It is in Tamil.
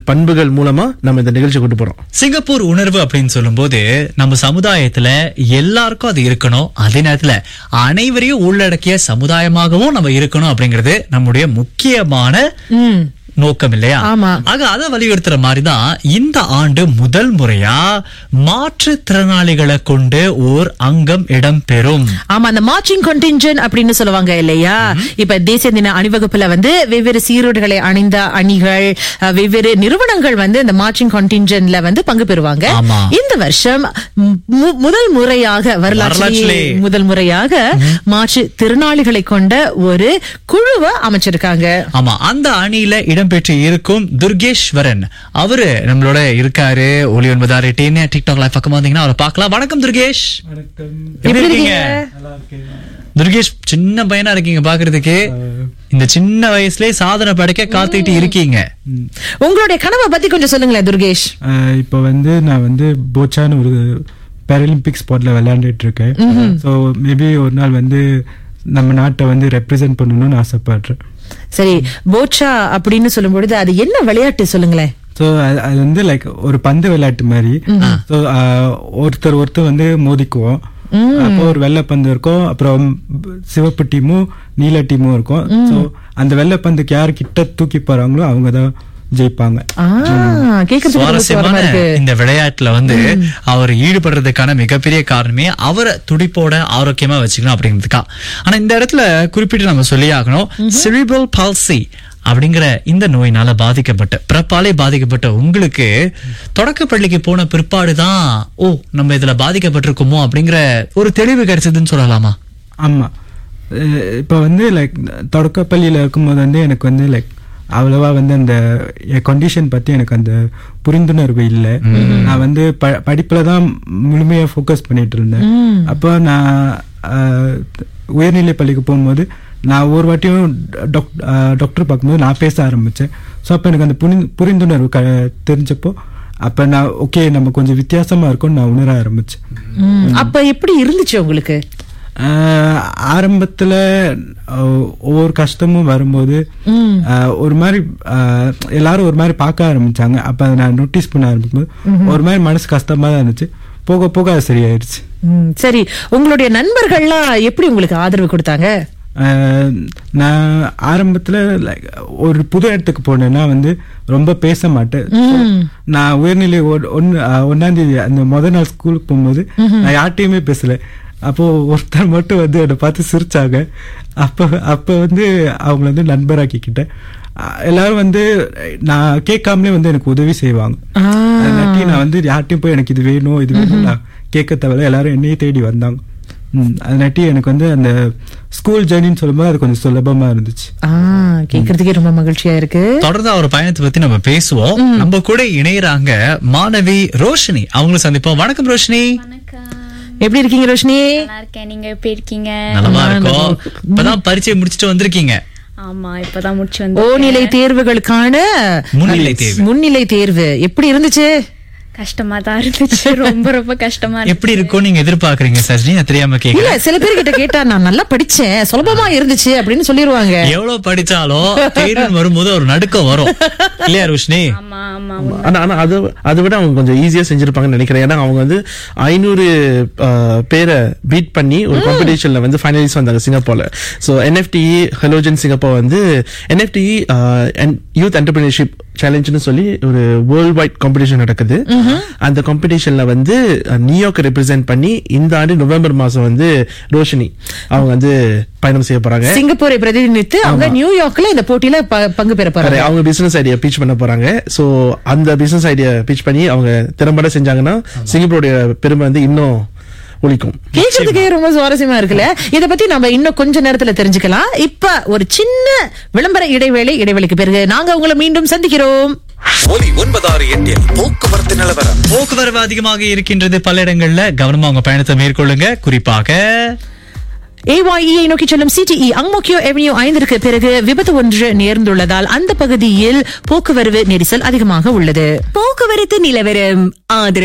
பண்புகள் மூலமா நம்ம இந்த நிகழ்ச்சி கொண்டு போறோம் சிங்கப்பூர் உணர்வு அப்படின்னு சொல்லும்போது நம்ம சமுதாயத்துல எல்லாருக்கும் அது இருக்கணும் அதே நேரத்துல அனைவரையும் உள்ளடக்கிய சமுதாயமாகவும் நம்ம இருக்கணும் அப்படிங்கிறது நம்முடைய முக்கியமான ம் நோக்கம் இல்லையா ஆமா. ஆக அதை வலியுறுத்துற மாதிரி தான் இந்த ஆண்டு முதல் முறையா மாற்றுத்திறனாளிகளை கொண்டு ஓர் அங்கம் இடம்பெறும் ஆமா அந்த மார்ச்சிங் contingent அப்படின்னு சொல்லுவாங்க இல்லையா இப்ப தேசிய தின அணிவகுப்புல வந்து வெவ்வேறு சீருடைகளை அணிந்த அணிகள் அஹ், வெவ்வேறு நிறுவனங்கள் வந்து இந்த மார்ச்சிங் contingentல வந்து பங்கு பெறுவாங்க ஆமா. இந்த வருஷம் மு- முதல் முறையாக வரலாற்றிலே வரலாற்றிலே. முதல் முறையாக மாற்று திறனாளிகளை கொண்ட ஒரு குழுவை அமைச்சிருக்காங்க ஆமா அந்த அணியில இடம்பெற்று இருக்கும் துர்கேஸ்வரன் அவரு நம்மளோட இருக்காரு ஒளி ஒன்பதாறு எட்டின்னு டிக்டாக் லைவ் பக்கமா வந்தீங்கன்னா அவரை பார்க்கலாம் வணக்கம் துர்கேஷ் எப்படி இருக்கீங்க துர்கேஷ் சின்ன பையனா இருக்கீங்க பாக்குறதுக்கு இந்த சின்ன வயசுலயே சாதனை படைக்க காத்துக்கிட்டு இருக்கீங்க உங்களுடைய கனவை பத்தி கொஞ்சம் சொல்லுங்களேன் துர்கேஷ் ஆஹ் இப்போ வந்து நான் வந்து போச்சான்னு ஒரு பேரலிம்பிக் ஸ்போர்ட்ல விளையாண்டுட்டு இருக்கேன் ஸோ மேபி ஒரு நாள் வந்து நம்ம நாட்டை வந்து ரெப்ரசென்ட் பண்ணணும்னு ஆசைப்படுறேன் சரி போச்சா அப்படின்னு சொல்லும் பொழுது அது என்ன விளையாட்டு சொல்லுங்களேன் ஸோ அது வந்து லைக் ஒரு பந்து விளையாட்டு மாதிரி ஸோ ஒருத்தர் ஒருத்தர் வந்து மோதிக்குவோம் அப்போ ஒரு வெள்ளை பந்து இருக்கும் அப்புறம் சிவப்பு டீமும் நீல டீமும் இருக்கும் ஸோ அந்த வெள்ளை பந்துக்கு யார் கிட்ட தூக்கி போறாங்களோ அவங்க தான் ஜெயிப்பாங்க ஆ, கேட்கறதுக்கு ரொம்ப சுவாரஸ்யமா சுவாரஸ்யமான இருக்கு இந்த விளையாட்டுல வந்து அவர் ஈடுபடுறதுக்கான மிகப்பெரிய காரணமே அவரை துடிப்போட ஆரோக்கியமா வச்சுக்கணும் அப்படிங்கிறதுக்கா ஆனா இந்த இடத்துல குறிப்பிட்டு நம்ம சொல்லி ஆகணும் செரிபல் பால்சி அப்படிங்கிற இந்த நோயினால பாதிக்கப்பட்ட பிறப்பாலே பாதிக்கப்பட்ட உங்களுக்கு தொடக்க பள்ளிக்கு போன பிற்பாடு தான் ஓ நம்ம இதுல பாதிக்கப்பட்டிருக்கோமோ அப்படிங்கிற ஒரு தெளிவு கிடைச்சதுன்னு சொல்லலாமா ஆமா அஹ் இப்ப வந்து லைக் தொடக்கப்பள்ளியில இருக்கும்போது வந்து எனக்கு வந்து லைக் அவ்வளவா வந்து அந்த என் கண்டிஷன் பத்தி எனக்கு அந்த புரிந்துணர்வு இல்லை நான் வந்து ப படிப்புல தான் முழுமையா ஃபோக்கஸ் பண்ணிட்டு இருந்தேன் அப்போ நான் அஹ், உயர்நிலை பள்ளிக்கு போகும்போது நான் ஒரு வாட்டியும் டாக்- அஹ், டாக்டர் பார்க்கும்போது நான் பேச ஆரம்பிச்சேன் ஸோ அப்போ எனக்கு அந்த புரிந்து புரிந்துணர்வு க தெரிஞ்சப்போ அப்போ நான் ஓகே நம்ம கொஞ்சம் வித்தியாசமா இருக்கும்னு நான் உணர ஆரம்பிச்சேன் ம், அப்ப எப்படி இருந்துச்சு உங்களுக்கு ஆஹ் ஆரம்பத்துல அஹ், ஒவ்வொரு கஷ்டமும் வரும்போது ஆஹ், ஒரு மாதிரி ஆஹ், எல்லாரும் ஒரு மாதிரி பார்க்க ஆரம்பிச்சாங்க அப்ப அதை நான் நோட்டீஸ் பண்ண ஆரம்பிக்கும்போது ஒரு மாதிரி மனசு கஷ்டமா தான் இருந்துச்சு போக போக அது சரியாயிருச்சு ம், சரி உங்களுடைய நண்பர்கள்லாம் எப்படி உங்களுக்கு ஆதரவு கொடுத்தாங்க ஆஹ், நான் ஆரம்பத்துல like ஒரு புது இடத்துக்கு போனேன்னா வந்து ரொம்ப பேச மாட்டேன் நான் உயர்நிலை ஒ- ஒன்னு ஆஹ், ஒண்ணாம் தேதி அந்த முத நாள் ஸ்கூலுக்கு போகும்போது நான் யார்கிட்டயுமே பேசல அப்போ ஒருத்தர் மட்டும் வந்து என்னை பார்த்து சிரிச்சாங்க அப்ப அப்ப வந்து அவங்கள வந்து நண்பராக்கிக்கிட்டேன் ஆஹ், எல்லாரும் வந்து நான் கேட்காமலே வந்து எனக்கு உதவி செய்வாங்க அதனாட்டி நான் வந்து யார்கிட்டயும் போய் எனக்கு இது வேணும் இது வேணும் நான் கேட்க தேவையில்ல எல்லாரும் என்னையே தேடி வந்தாங்க ம், அதனாட்டி எனக்கு வந்து அந்த ஸ்கூல் ஜேர்னின்னு சொல்லும்போது அது கொஞ்சம் சுலபமா இருந்துச்சு ஆ கேக்குறதுக்கே ரொம்ப மகிழ்ச்சியா இருக்கு தொடர்ந்து அவர் பயணத்தை பத்தி நம்ம பேசுவோம் நம்ம கூட இணையறாங்க மாணவி ரோஷினி அவங்களும் சந்திப்போம் வணக்கம் ரோஷினி வணக்கம் எப்படி இருக்கீங்க ரோஷினி நல்லா இருக்கேன் நீங்க எப்படி இருக்கீங்க நலமா இருக்கோம் இப்பதான் பரீட்சை முடிச்சிட்டு வந்திருக்கீங்க ஆமா இப்பதான் முடிச்சு வந்து ஓநிலை தேர்வுகளுக்கான முன்னிலை தேர்வு. முன்னிலை தேர்வு எப்படி இருந்துச்சு கஷ்டமா தான் இருந்துச்சு ரொம்ப ரொம்ப கஷ்டமா இருந்துச்சு. எப்படி இருக்கும் நீங்க எதிர்பார்க்கறீங்க சஜினி நான் தெரியாம இல்ல கேக்குறேன் சில பேர் கிட்ட கேட்டா நான் நல்லா படிச்சேன் சுலபமா இருந்துச்சு அப்படின்னு சொல்லிருவாங்க எவ்வளவு படிச்சாலும் தேர்வு வரும்போது ஒரு நடுக்கம் வரும் இல்லையா ரோஷினி ஆமா ஆமா ஆனா ஆனா அதை அதை விட அவங்க கொஞ்சம் ஈஸியா செஞ்சிருப்பாங்கன்னு நினைக்கிறேன் ஏன்னா அவங்க வந்து ஐநூறு பேரை பீட் பண்ணி ஒரு காம்படிஷன்ல வந்து ஃபைனலிஸ்ட் வந்தாங்க சிங்கப்பூர்ல ஸோ என்எஃப்டி ஹெலோஜன் சிங்கப்பூர் வந்து என்எஃப்டி யூத் என்டர்பிரினர்ஷிப் சேலஞ்சுன்னு சொல்லி ஒரு வேர்ல்ட் வைட் காம்படிஷன் நடக்குது அந்த காம்படிஷன்ல வந்து அஹ், நியூயார்க் ரெப்ரசென்ட் பண்ணி இந்த ஆண்டு நவம்பர் மாசம் வந்து ரோஷினி அவங்க வந்து பயணம் செய்ய போறாங்க சிங்கப்பூரை பிரதிநிதித்து அவங்க நியூயார்க்ல இந்த போட்டியில ப- பங்கு பெற போறாங்க அவங்க பிசினஸ் ஐடியா பீச் பண்ண போறாங்க சோ அந்த பிசினஸ் ஐடியா பீச் பண்ணி அவங்க திறம்பட செஞ்சாங்கன்னா சிங்கப்பூருடைய பெருமை வந்து இன்னும் ஒழிக்கும் கேக்குறதுக்கே ரொம்ப சுவாரஸ்யமா இருக்குல்ல இத பத்தி நம்ம இன்னும் கொஞ்ச நேரத்துல தெரிஞ்சுக்கலாம் இப்ப ஒரு சின்ன விளம்பர இடைவேளை இடைவேளைக்கு பிறகு நாங்க உங்களை மீண்டும் சந்திக்கிறோம் ஒலி ஒன்பதாறு எட்டில் போக்குவரத்து நிலவரம் போக்குவரவு அதிகமாக இருக்கின்றது பல இடங்கள்ல கவனமா உங்க பயணத்தை மேற்கொள்ளுங்க குறிப்பாக ஏஒய்இயை நோக்கி செல்லும் சிடிஇ அங்மோக்கியோ எவனியோ ஐந்திற்கு பிறகு விபத்து ஒன்று நேர்ந்துள்ளதால் அந்த பகுதியில் போக்குவரவு நெரிசல் அதிகமாக உள்ளது போக்குவரத்து நிலவரம் ஆதரவு